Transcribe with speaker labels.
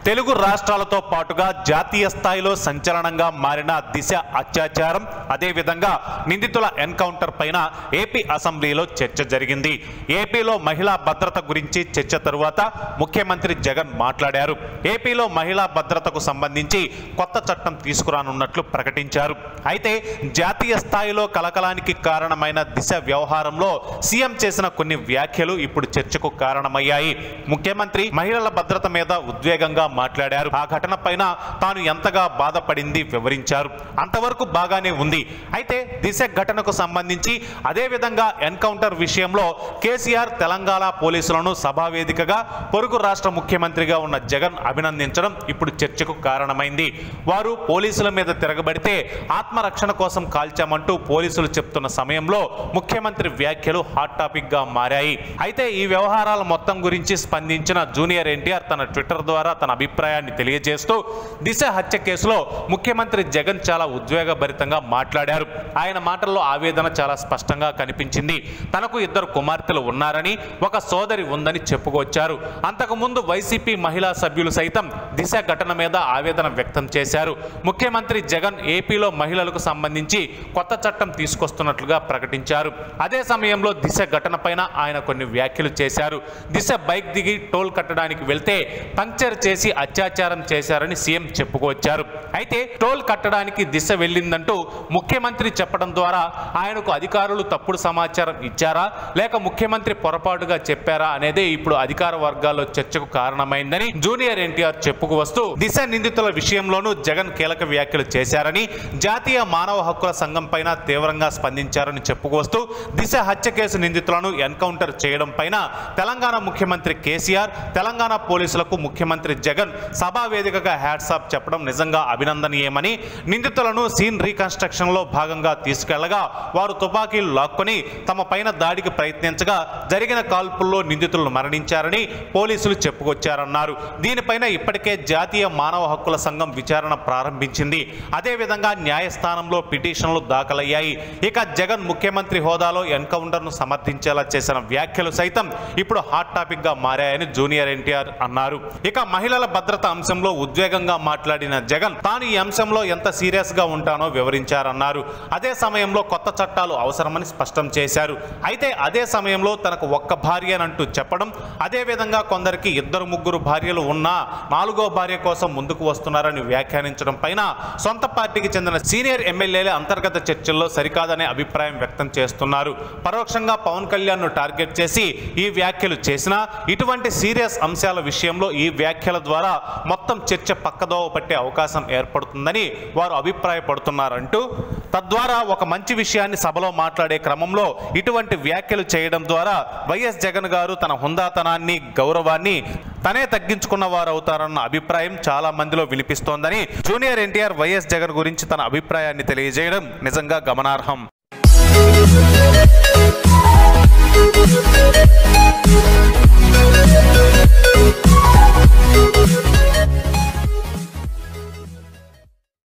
Speaker 1: తెలుగు రాష్ట్రాలతో పాటుగా జాతీయ స్థాయిలో సంచలనంగా మారిన దిశ అత్యాచారం అదేవిధంగా నిందితుల ఎన్కౌంటర్ పైన ఏపీ అసెంబ్లీలో చర్చ జరిగింది ఏపీలో మహిళా భద్రత గురించి చర్చ తరువాత ముఖ్యమంత్రి జగన్ మాట్లాడారు ఏపీలో మహిళా భద్రతకు సంబంధించి కొత్త చట్టం తీసుకురానున్నట్లు ప్రకటించారు అయితే జాతీయ స్థాయిలో కలకలానికి కారణమైన దిశ వ్యవహారంలో సీఎం చేసిన కొన్ని వ్యాఖ్యలు ఇప్పుడు చర్చకు కారణమయ్యాయి ముఖ్యమంత్రి మహిళల భద్రత మీద ఉద్వేగంగా మాట్లాడారు ఆ ఘటన పైన తాను ఎంతగా బాధపడింది వివరించారు అంతవరకు బాగానే ఉంది అయితే దిశ ఘటనకు సంబంధించి అదే విధంగా ఎన్కౌంటర్ విషయంలో కేసీఆర్ తెలంగాణ పోలీసులను సభావేదికగా పొరుగు రాష్ట్ర ముఖ్యమంత్రిగా ఉన్న జగన్ అభినందించడం ఇప్పుడు చర్చకు కారణమైంది వారు పోలీసుల మీద తిరగబడితే ఆత్మరక్షణ కోసం కాల్చామంటూ పోలీసులు చెప్తున్న సమయంలో ముఖ్యమంత్రి వ్యాఖ్యలు హాట్ టాపిక్ గా మారాయి అయితే ఈ వ్యవహారాల మొత్తం గురించి స్పందించిన జూనియర్ ఎన్టీఆర్ తన ట్విట్టర్ ద్వారా తన అభిప్రాయాన్ని తెలియజేస్తూ దిశ హత్య కేసులో ముఖ్యమంత్రి జగన్ చాలా ఉద్వేగభరితంగా మాట్లాడారు ఆయన మాటల్లో ఆవేదన చాలా స్పష్టంగా కనిపించింది తనకు ఇద్దరు కుమార్తెలు ఉన్నారని ఒక సోదరి ఉందని చెప్పుకొచ్చారు అంతకుముందు వైసీపీ మహిళా సభ్యులు సైతం దిశ ఘటన మీద ఆవేదన వ్యక్తం చేశారు ముఖ్యమంత్రి జగన్ ఏపీలో మహిళలకు సంబంధించి కొత్త చట్టం తీసుకొస్తున్నట్లుగా ప్రకటించారు అదే సమయంలో దిశ ఘటన పైన ఆయన కొన్ని వ్యాఖ్యలు చేశారు దిశ బైక్ దిగి టోల్ కట్టడానికి వెళ్తే పంక్చర్ చేసి అత్యాచారం చేశారని సీఎం చెప్పుకొచ్చారు అయితే టోల్ కట్టడానికి దిశ వెళ్ళిందంటూ ముఖ్యమంత్రి చెప్పడం ద్వారా ఆయనకు అధికారులు తప్పుడు సమాచారం ఇచ్చారా లేక ముఖ్యమంత్రి పొరపాటుగా చెప్పారా అనేదే ఇప్పుడు అధికార వర్గాల్లో చర్చకు కారణమైందని జూనియర్ ఎన్టీఆర్ చెప్పుకు వస్తూ దిశ నిందితుల విషయంలోనూ జగన్ కీలక వ్యాఖ్యలు చేశారని జాతీయ మానవ హక్కుల సంఘం పైన తీవ్రంగా స్పందించారని చెప్పుకొస్తూ దిశ హత్య కేసు నిందితులను ఎన్కౌంటర్ చేయడం పైన తెలంగాణ ముఖ్యమంత్రి కేసీఆర్ తెలంగాణ పోలీసులకు ముఖ్యమంత్రి జగన్ సభా వేదికగా హ్యాట్సాప్ చెప్పడం నిజంగా అభినందనీయమని నిందితులను సీన్ రీకన్స్ట్రక్షన్ లో భాగంగా తీసుకెళ్లగా వారు తుపాకీలు లాక్కొని తమ పైన దాడికి ప్రయత్నించగా జరిగిన కాల్పుల్లో నిందితులు మరణించారని పోలీసులు చెప్పుకొచ్చారన్నారు దీనిపైన ఇప్పటికే జాతీయ మానవ హక్కుల సంఘం విచారణ ప్రారంభించింది అదేవిధంగా న్యాయస్థానంలో పిటిషన్లు దాఖలయ్యాయి ఇక జగన్ ముఖ్యమంత్రి హోదాలో ఎన్కౌంటర్ను సమర్థించేలా చేసిన వ్యాఖ్యలు సైతం ఇప్పుడు హాట్ టాపిక్ గా మారాయని జూనియర్ ఎన్టీఆర్ అన్నారు ఇక మహిళల భద్రత అంశంలో ఉద్వేగంగా మాట్లాడిన జగన్ తాను ఈ అంశంలో ఎంత సీరియస్ గా ఉంటానో వివరించారన్నారు అదే సమయంలో కొత్త చట్టాలు అవసరమని స్పష్టం చేశారు అయితే అదే సమయంలో తనకు ఒక్క భార్య అంటూ చెప్పడం అదే విధంగా కొందరికి ఇద్దరు ముగ్గురు భార్యలు ఉన్నా నాలుగో భార్య కోసం ముందుకు వస్తున్నారని వ్యాఖ్యానించడం పైన సొంత పార్టీకి చెందిన సీనియర్ ఎమ్మెల్యేల అంతర్గత చర్చల్లో సరికాదనే అభిప్రాయం వ్యక్తం చేస్తున్నారు పరోక్షంగా పవన్ కళ్యాణ్ ను టార్గెట్ చేసి ఈ వ్యాఖ్యలు చేసినా ఇటువంటి సీరియస్ అంశాల విషయంలో ఈ వ్యాఖ్యల ద్వారా మొత్తం చర్చ పక్కదోవ పట్టే అవకాశం ఏర్పడుతుందని వారు అభిప్రాయపడుతున్నారంటూ తద్వారా ఒక మంచి విషయాన్ని సభలో మాట్లాడే క్రమంలో ఇటువంటి వ్యాఖ్యలు చేయడం ద్వారా వైఎస్ జగన్ గారు తన హుందాతనాన్ని గౌరవాన్ని తనే తగ్గించుకున్న వారు అవుతారన్న అభిప్రాయం చాలా మందిలో వినిపిస్తోందని జూనియర్ ఎన్టీఆర్ వైఎస్ జగన్ గురించి తన అభిప్రాయాన్ని తెలియజేయడం నిజంగా గమనార్హం